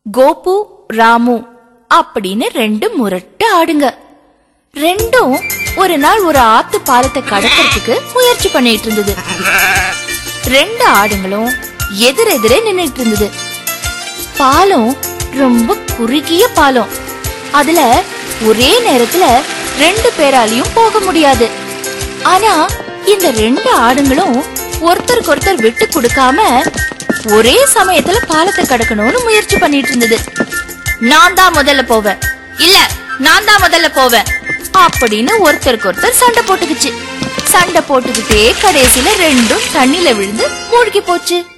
கோபு ராமு அப்படின்னு ரெண்டு முரட்டு ஆடுங்க ரெண்டும் ஒரு நாள் ஒரு ஆத்து பாலத்தை கடக்கிறதுக்கு முயற்சி பண்ணிட்டு இருந்தது ரெண்டு ஆடுங்களும் எதிரெதிரே நின்னுட்டு இருந்தது பாலம் ரொம்ப குறுகிய பாலம் அதுல ஒரே நேரத்துல ரெண்டு பேராலையும் போக முடியாது ஆனா இந்த ரெண்டு ஆடுங்களும் ஒருத்தருக்கு ஒருத்தர் விட்டு கொடுக்காம ஒரே சமயத்துல பாலத்தை கடக்கணும்னு முயற்சி பண்ணிட்டு இருந்தது நான் தான் முதல்ல போவேன் இல்ல நான் தான் முதல்ல போவேன் அப்படின்னு ஒருத்தருக்கு ஒருத்தர் சண்டை போட்டுக்குச்சு சண்டை போட்டுக்கிட்டே கடைசியில ரெண்டும் தண்ணில விழுந்து மூழ்கி போச்சு